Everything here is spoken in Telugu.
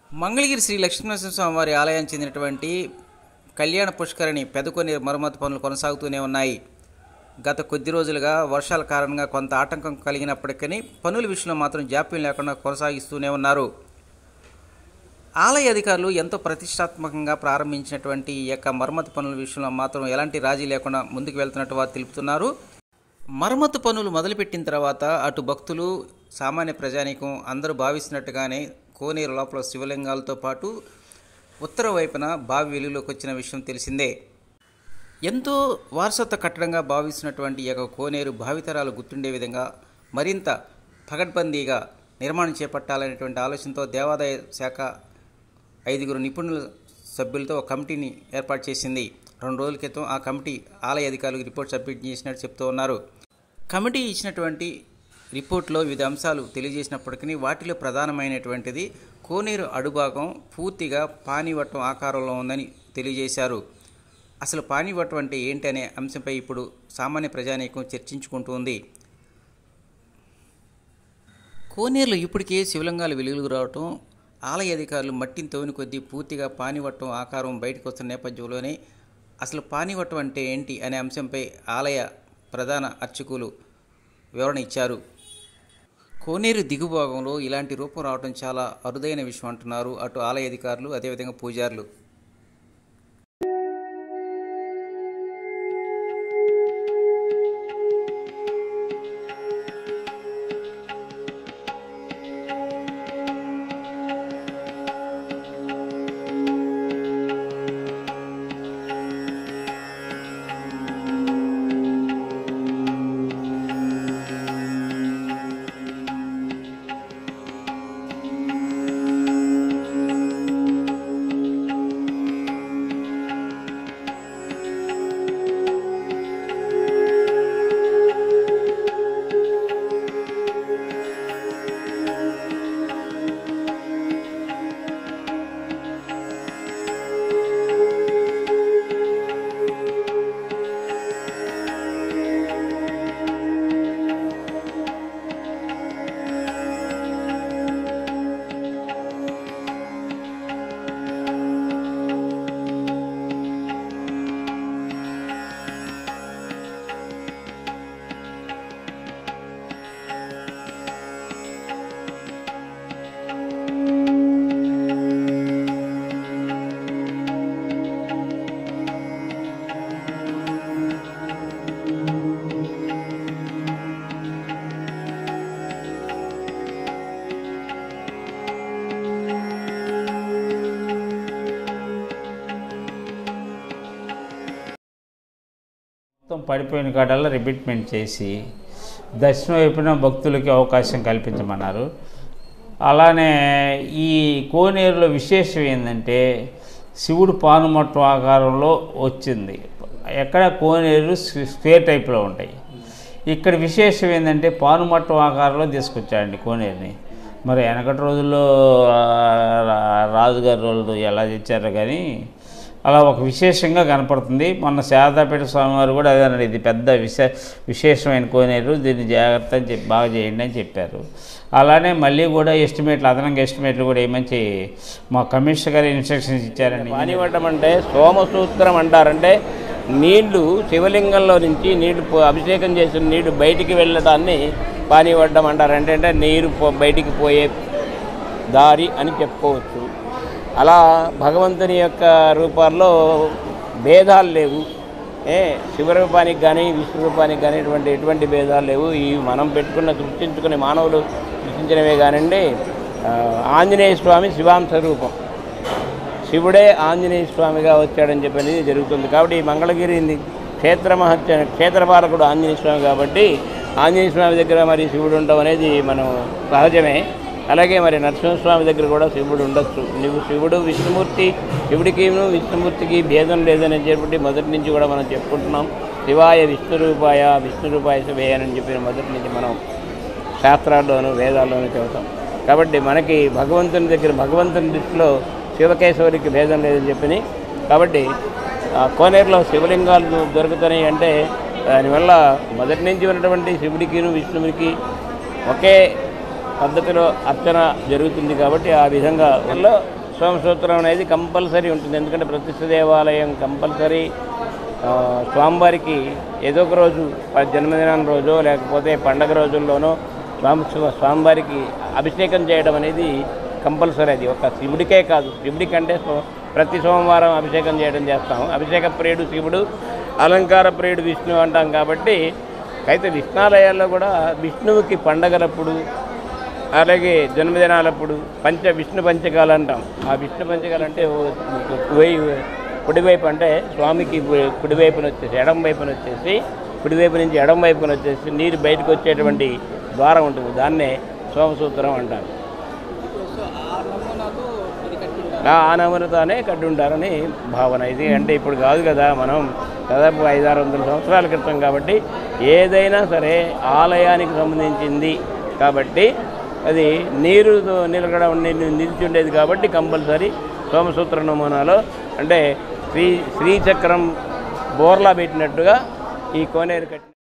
మంగళగిరి శ్రీ లక్ష్మీనరసింహస్వామి వారి ఆలయానికి చెందినటువంటి కళ్యాణ పుష్కరిణి పెదకొని మరమ్మతు పనులు కొనసాగుతూనే ఉన్నాయి గత కొద్ది రోజులుగా వర్షాల కారణంగా కొంత ఆటంకం కలిగినప్పటికీ పనుల విషయంలో మాత్రం జాప్యం లేకుండా కొనసాగిస్తూనే ఉన్నారు ఆలయ అధికారులు ఎంతో ప్రతిష్టాత్మకంగా ప్రారంభించినటువంటి ఈ యొక్క మరమ్మతు పనుల విషయంలో మాత్రం ఎలాంటి రాజీ లేకుండా ముందుకు వెళ్తున్నట్టు వారు తెలుపుతున్నారు మరమ్మతు పనులు మొదలుపెట్టిన తర్వాత అటు భక్తులు సామాన్య ప్రజానీకం అందరూ భావిస్తున్నట్టుగానే కోనేరు లోపల శివలింగాలతో పాటు ఉత్తర వైపున బావి వెలుగులోకి వచ్చిన విషయం తెలిసిందే ఎంతో వారసత్వ కట్టడంగా భావిస్తున్నటువంటి ఈ యొక్క కోనేరు భావితరాలు గుర్తుండే విధంగా మరింత పగడ్బందీగా నిర్మాణం చేపట్టాలనేటువంటి ఆలోచనతో దేవాదాయ శాఖ ఐదుగురు నిపుణుల సభ్యులతో ఒక కమిటీని ఏర్పాటు చేసింది రెండు రోజుల క్రితం ఆ కమిటీ ఆలయ అధికారులకు రిపోర్ట్ సబ్మిట్ చేసినట్టు చెప్తూ ఉన్నారు కమిటీ ఇచ్చినటువంటి రిపోర్ట్లో వివిధ అంశాలు తెలియజేసినప్పటికీ వాటిలో ప్రధానమైనటువంటిది కోనేరు అడుభాగం పూర్తిగా పానివట్టం ఆకారంలో ఉందని తెలియజేశారు అసలు పానివట్టం అంటే ఏంటి అనే అంశంపై ఇప్పుడు సామాన్య ప్రజానీకం చర్చించుకుంటుంది కోనేరులో ఇప్పటికే శివలింగాలు వెలుగులు రావటం ఆలయ అధికారులు మట్టిని తవ్విన కొద్దీ పూర్తిగా పానివట్టం ఆకారం బయటకు వస్తున్న నేపథ్యంలోనే అసలు పానివట్టం అంటే ఏంటి అనే అంశంపై ఆలయ ప్రధాన అర్చకులు వివరణ ఇచ్చారు కోనేరు దిగుభాగంలో ఇలాంటి రూపం రావడం చాలా అరుదైన విషయం అంటున్నారు అటు ఆలయ అధికారులు అదేవిధంగా పూజారులు మొత్తం పడిపోయిన కాడల్లా రిపీట్మెంట్ చేసి దర్శనం వైపున భక్తులకి అవకాశం కల్పించమన్నారు అలానే ఈ కోనేరులో విశేషం ఏంటంటే శివుడు పానుమట్టం ఆకారంలో వచ్చింది ఎక్కడ కోనేరు స్క్వే- స్క్వేర్ టైప్లో ఉంటాయి ఇక్కడ విశేషం ఏంటంటే పానుమట్టం ఆకారంలో తీసుకొచ్చాడండి కోనేరుని మరి వెనకటి రోజుల్లో ఆ, రా- రాజుగారి రోజులు ఎలా తెచ్చారో కానీ అలా ఒక విశేషంగా కనపడుతుంది మొన్న శారదాపేట స్వామివారు కూడా అదే అన్నాడు ఇది పెద్ద విశే విశేషమైన కోనేరు దీన్ని జాగ్రత్త అని చెప్పి బాగా చేయండి అని చెప్పారు అలానే మళ్ళీ కూడా ఎస్టిమేట్లు అదనంగా ఎస్టిమేట్లు కూడా ఏమంచి మా కమిషనర్ గారు ఇన్స్ట్రక్షన్స్ ఇచ్చారండి పానివటం అంటే సోమసూత్రం అంటారంటే నీళ్లు శివలింగంలో నుంచి నీళ్లు పో- అభిషేకం చేసిన నీళ్లు బయటికి వెళ్ళడాన్ని పానివడ్డం అంటారు అంటే అంటే నీరు పో- బయటికి పోయే దారి అని చెప్పుకోవచ్చు అలా భగవంతుని యొక్క రూపాల్లో భేదాలు లేవు ఏ శివరూపానికి కానీ విష్ణు రూపానికి కానీ ఎటువంటి ఎటువంటి భేదాలు లేవు ఈ మనం పెట్టుకున్న సృష్టించుకునే మానవులు సృష్టించినవే కానివ్వండి ఆ, ఆంజనేయ స్వామి శివాంశ రూపం శివుడే ఆంజనేయ స్వామిగా వచ్చాడని చెప్పి జరుగుతుంది కాబట్టి ఈ మంగళగిరి క్షేత్ర మహత్య క్షేత్రపాలకుడు ఆంజనేయ స్వామి కాబట్టి ఆంజనేయ స్వామి దగ్గర మరి శివుడు ఉండడం అనేది మనం సహజమే అలాగే మరి నరసింహస్వామి దగ్గర కూడా శివుడు ఉండొచ్చు నువ్వు శివుడు విష్ణుమూర్తి శివుడికి విష్ణుమూర్తికి భేదం లేదని చెప్పి మొదటి నుంచి కూడా మనం చెప్పుకుంటున్నాం శివాయ విష్ణు రూపాయ విష్ణు రూపాయ శివే అని చెప్పి మొదటి నుంచి మనం శాస్త్రాల్లోనూ వేదాల్లోనూ చెబుతాం కాబట్టి మనకి భగవంతుని దగ్గర భగవంతుని దృష్టిలో శివకేశవుడికి భేదం లేదని చెప్పని కాబట్టి ఆ కోనేరులో శివలింగాలు దొరుకుతున్నాయి అంటే దానివల్ల మొదటి నుంచి ఉన్నటువంటి శివుడికిను విష్ణువుకి ఒకే పద్ధతిలో అర్చన జరుగుతుంది కాబట్టి ఆ విధంగా వల్ల సోమసూత్రం అనేది కంపల్సరీ ఉంటుంది ఎందుకంటే ప్రతిష్ఠ దేవాలయం కంపల్సరీ ఆ, స్వామివారికి ఏదో ఒక రోజు ప- జన్మదినం రోజో లేకపోతే పండగ రోజుల్లోనో స్వామి స్వామివారికి అభిషేకం చేయడం అనేది కంపల్సరీ అది ఒక శివుడికే కాదు శివుడి కంటే సో- ప్రతి సోమవారం అభిషేకం చేయడం చేస్తాం అభిషేక ప్రియుడు శివుడు అలంకార ప్రియుడు విష్ణు అంటాం కాబట్టి అయితే విష్ణాలయాల్లో కూడా విష్ణువుకి పండగలప్పుడు అలాగే జన్మదినాలప్పుడు పంచ విష్ణు పంచకాలు అంటాం ఆ విష్ణు పంచకాలు అంటే ఓ- వై- కుడివైపు అంటే స్వామికి వ- కుడివైపున వచ్చేసి ఎడం వైపున వచ్చేసి కుడివైపు నుంచి ఎడం వైపున వచ్చేసి నీరు బయటకు వచ్చేటువంటి ద్వారం ఉంటుంది దాన్నే సోమసూత్రం అంటారు ఆ నమూనతోనే కట్టుంటారని భావన ఇది అంటే ఇప్పుడు కాదు కదా మనం దాదాపు ఐదారు వందల సంవత్సరాల క్రితం కాబట్టి ఏదైనా సరే ఆలయానికి సంబంధించింది కాబట్టి అది నీరు నిలకడ ఉండి- నిలిచి ఉండేది కాబట్టి కంపల్సరీ సోమసూత్ర నమూనాలో అంటే శ్రీ శ్రీచక్రం బోర్లా పెట్టినట్టుగా ఈ కోనేరు కట్టి